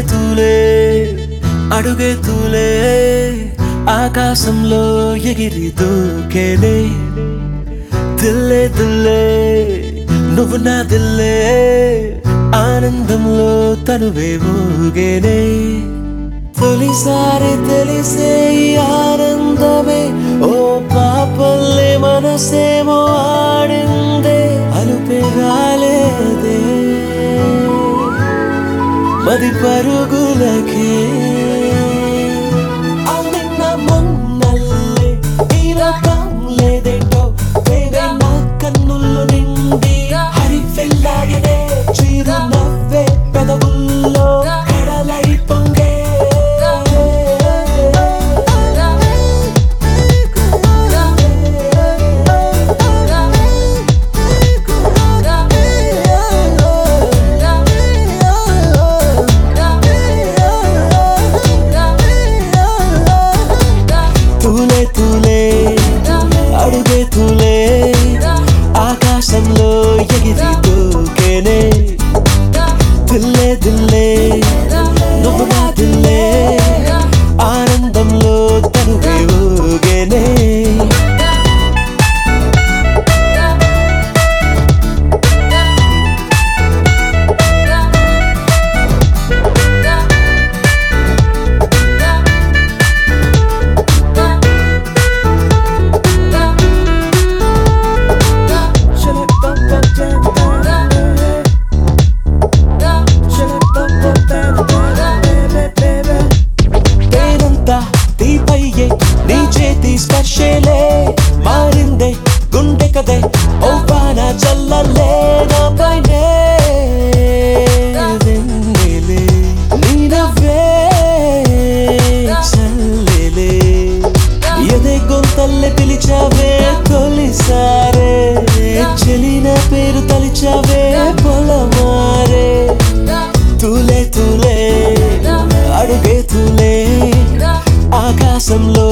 తూలే అడుగే తూలే ఆకాశంలో ఎగిరి దూకేనే దిల్లే దిల్లే నువ్వు నా దిల్లే ఆనందంలో తనువే ఊగేనే తొలిసారి తెలిసే ఈ ఆనందమే ఓ పాపల్లే మనసేమో ఆడిందే అలుపే రాలేదే మది పరుగులకే నిన్న మొన్నల్లే ఈ లోకం లేదేంటో వేరే నా కన్నుల్లో నిండి హరి వెళ్ళాడినే చిరు నవ్వే పెదవుల్లో కడలై పొంగే తూలే తూలే అడుగే తూలే ఆకాశంలో ఎగిరి దూకేనే దిల్లే దిల్లే నువ్వు నా దిల్లే ఆనందంలో తనువే ఊగేనే తేనంతా తీపయ్యే నీ చేతి స్పర్శలే మారిందే గుండె కదే ఓ వాన చల్లలే నా పైనే వెన్నెలే నీ నవ్వే చల్లెలే ఎదే గొంతల్లె పిలిచావే తొలిసారే చెలిన పేరు తలిచావే పొలమారే తూలే తూలే అడుగే తూలే ఆకాశంలో